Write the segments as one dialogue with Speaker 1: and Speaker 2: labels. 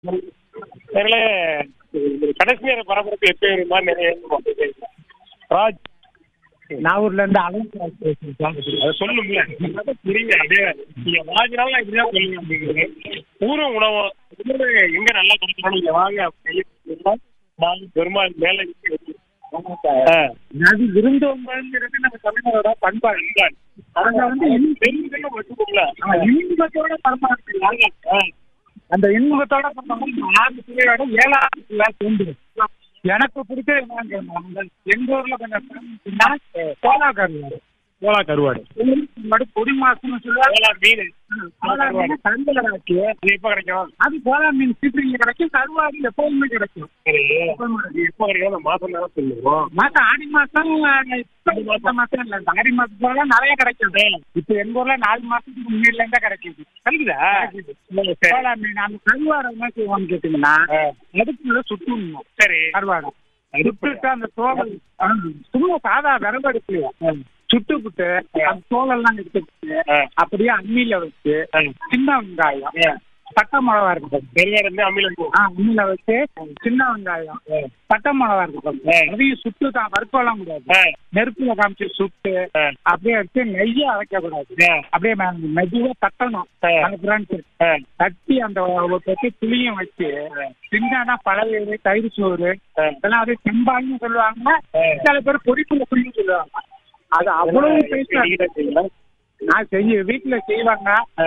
Speaker 1: தெரியல கடைசி நேர பரபரப்பு எப்போ வருமா நிறைய இருக்கும். ராஜ்
Speaker 2: நாகூர்ல இருந்து அலங்காரம் பேசுறேன் சார்.
Speaker 1: அதை சொல்லுங்கள புரியுங்க அதே நீங்க ராஜ்னால இப்படிதான் சொல்லுங்க அப்படிங்கிறது ஊரும் உணவும் உணவு எங்க நல்லா கிடைக்கணும் நீங்க வாங்க அப்படின்னு நான் பெருமாள் மேல நிக்க வச்சு. ஆ.
Speaker 2: அது விருந்தோம்பல்ங்கிறது நம்ம தமிழரோட பண்பாடு அவங்க வந்து இன்னும்
Speaker 1: பெருமிதம் வச்சுக்கோங்கள
Speaker 2: ஆ, இன்முகத்தோட பரமாறுறாங்க அந்த இன்முகத்தோட பண்ணோம்னா ஆறு பிள்ளையோட ஏழாவது பிள்ளை சேர்ந்துடும் எனக்கு பிடிச்சது என்னன்னு கேட்டா, எங்க ஊர்ல கொஞ்சம் famous கோலா கருவாடு
Speaker 1: கோலா கருவாடு
Speaker 2: முன்னாடி பொடி மாசம்னு சொல்லுவாங்க
Speaker 1: கோலா மீன்
Speaker 2: கோலா மீன் கருங்கல ராக்கி
Speaker 1: அது எப்ப கிடைக்கும்
Speaker 2: அது கோலா மீன் சீக்கிரம் கிடைக்கும் கருவாடு எப்பவுமே கிடைக்கும்
Speaker 1: சரி அது எப்ப கிடைக்கும் அந்த மாசம் தான் சொல்லுவோம்
Speaker 2: மாசம் ஆடி மாசம் இப்ப இந்த மாசம் இல்ல இந்த ஆடி மாசத்துல நிறைய கிடைக்கும் இப்ப எங்க ஊர்ல நாலு மாசத்துக்கு முன்னாடில இருந்தா கிடைக்குது
Speaker 1: கிடைக்குதா
Speaker 2: கிடைக்குது. கோலா மீன் அந்த கருவாடு என்ன செய்வோம்னு கேட்டீங்கன்னா அடுப்புல சுட்டுணும்
Speaker 1: சரி
Speaker 2: கருவாடு சுட்டுட்டு அந்த தோல் சும்மா சாதா விரவு எடுக்கலையா சுட்டு புட்டு அந்த தோலெல்லாம் எடுத்துட்டு
Speaker 1: ஆ.
Speaker 2: அப்படியே அம்மியில வச்சு
Speaker 1: ஆ.
Speaker 2: சின்ன வெங்காயம் பட்டை மிளகா இருக்கட்டும்
Speaker 1: பெருமாள் இருந்து அம்மியில இருக்கும்
Speaker 2: ஆ அம்மியில வச்சு சின்ன வெங்காயம் பட்டை மிளகா இருக்கட்டும்
Speaker 1: ஆ.
Speaker 2: அதையும் சுட்டு தான் வறுக்கலாம் கூடாது
Speaker 1: ஆ.
Speaker 2: நெருப்புல காமிச்சு சுட்டு
Speaker 1: ஆ.
Speaker 2: அப்படியே வச்சு நெய்ய அரைக்க கூடாது
Speaker 1: ஆ.
Speaker 2: அப்படியே மெ- மெதுவா தட்டணும்
Speaker 1: ஆ.
Speaker 2: அந்த பிரான்ச்
Speaker 1: ஆ.
Speaker 2: தட்டி அந்த ஒரு பெட்டி புளியும் வச்சு சின்னனா பழவேறு தயிர் சோறு
Speaker 1: ஆ.
Speaker 2: இதெல்லாம் அப்படியே செம்பாயின்னு சொல்லுவாங்க
Speaker 1: ஆ.
Speaker 2: சில பேர் பொடிப்புல புளியும் சொல்லுவாங்க அது அவ்வளவு டேஸ்டா
Speaker 1: நீங்க
Speaker 2: நான் செய்ய வீட்டுல செய்வாங்க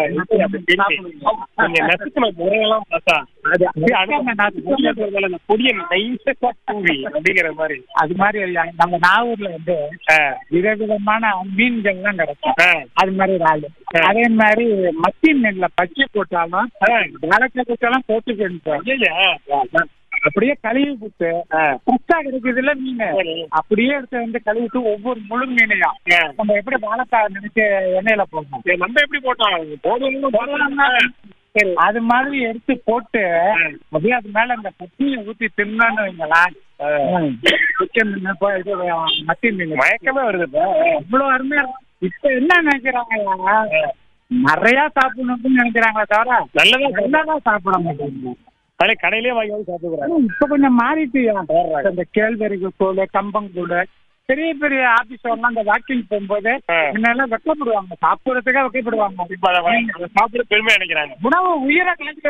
Speaker 1: நீங்க நசுக்கின முறையெல்லாம் பார்த்தா
Speaker 2: அது அப்படியே அழகாங்க நசுக்குங்க.
Speaker 1: அந்த பொடியை நைஸா தூவி அப்படிங்கிற மாதிரி
Speaker 2: அது மாதிரி இல்ல. நம்ம நாகூர்ல வந்து
Speaker 1: ஆ.
Speaker 2: விதவிதமான மீன்கள் எல்லாம் கிடைக்கும்
Speaker 1: ஆ.
Speaker 2: அது மாதிரி இறாலு
Speaker 1: ஆ.
Speaker 2: அதே மாதிரி மத்தி மீன்ல பச்சை போட்டாலும்
Speaker 1: ஆ.
Speaker 2: வழக்க போட்டாலும் போட்டுக்கிட்டு
Speaker 1: ஐயா.
Speaker 2: அப்படியே கழுவி விட்டு
Speaker 1: ஆ.
Speaker 2: ஃப்ரெஷ்ஷா கிடைக்குதுல்ல மீன்
Speaker 1: சரி.
Speaker 2: அப்படியே எடுத்து வந்து கழுவிட்டு ஒவ்வொரு முழு மீனையும்
Speaker 1: ஆ.
Speaker 2: நம்ம எப்படி வாழைக்காய் நினைச்சு எண்ணெயில போடணும்
Speaker 1: சரி, நம்ம எப்படி போட்டோம் போதும்
Speaker 2: போடலாம்னா, சரி, அது மாதிரி எடுத்து போட்டு
Speaker 1: ஆ.
Speaker 2: அப்படியே அது மேல அந்த பத்தியை ஊத்தி தின்னு வைங்களேன் சிக்கன் மீன் இப்போ இது மத்தி மீன்
Speaker 1: மயக்கமே வருது இப்ப.
Speaker 2: இவ்வளவு அருமையா இருக்கும். இப்ப என்ன நினைக்கிறாங்க நிறைய சாப்பிடணும்னு நினைக்கிறாங்களே தவிர
Speaker 1: நல்லதா
Speaker 2: நல்லாதான் சாப்பிட மாட்டாங்க
Speaker 1: அதே கடையிலே வாங்கி வந்து சாப்பிடுறாங்க
Speaker 2: இப்ப கொஞ்சம் மாறிட்டு இந்த கேழ்வரகு கூழ் கம்பங்கூழ் பெரிய பெரிய ஆபீஸ்லாம் அந்த வாக்கிங் போகும்போது
Speaker 1: ஆ.
Speaker 2: முன்னெல்லாம் வெக்கப்படுவாங்க சாப்பிடுறதுக்கே வெக்கப்படுவாங்க
Speaker 1: இப்ப அதை வாங்கி அதை சாப்பிட பெருமை நினைக்கிறாங்க
Speaker 2: உணவு உயிரை கலைஞ்சு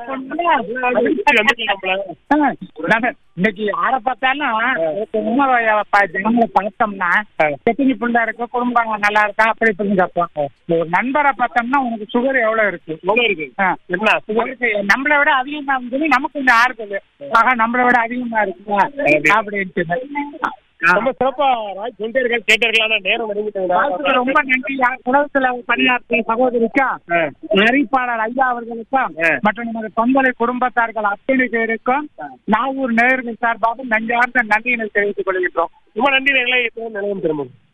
Speaker 2: பாதுகாக்கணும் இன்னைக்கு யாரை பார்த்தாலும் உணவை ப- ஜனங்களை பார்த்தோம்னா செட்டினி புண்டா இருக்கு குடும்பம் நல்லா இருக்கா அப்படி இப்படின்னு கேட்போம் ஒரு நண்பரை பார்த்தோம்னா உனக்கு சுகர் எவ்வளவு இருக்கு
Speaker 1: எவ்வளவு இருக்கு
Speaker 2: ஆ.
Speaker 1: என்ன சுகர்
Speaker 2: உங்களுக்கு நம்மளை விட அதிகமா இருந்தது நமக்கு கொஞ்சம் ஆறுதல் ஆகா நம்மளை விட அதிகமா இருக்குமா அப்படின்ட்டு
Speaker 1: ரொம்ப சிறப்பா ராஜ் சொல்லிட்டே இருக்காரு கேட்டே ஆனா நேரம்
Speaker 2: வாழ்த்துக்கள்
Speaker 1: நெருங்கிட்டு
Speaker 2: ரொம்ப நன்றி உலகத்துல பணியாற்றிய சகோதரிக்கும் நெறிப்பாளர் ஐயா அவர்களுக்கும்
Speaker 1: ஆ.
Speaker 2: மற்றும் நமது தொந்தலை குடும்பத்தார்கள் அத்தனை பேருக்கும் நாகூர் நேயர்கள் சார்பாக நஞ்சார்ந்த நன்றியினை தெரிவித்துக் கொள்கின்றோம்
Speaker 1: ரொம்ப நன்றி நிலையம் திரும்பும்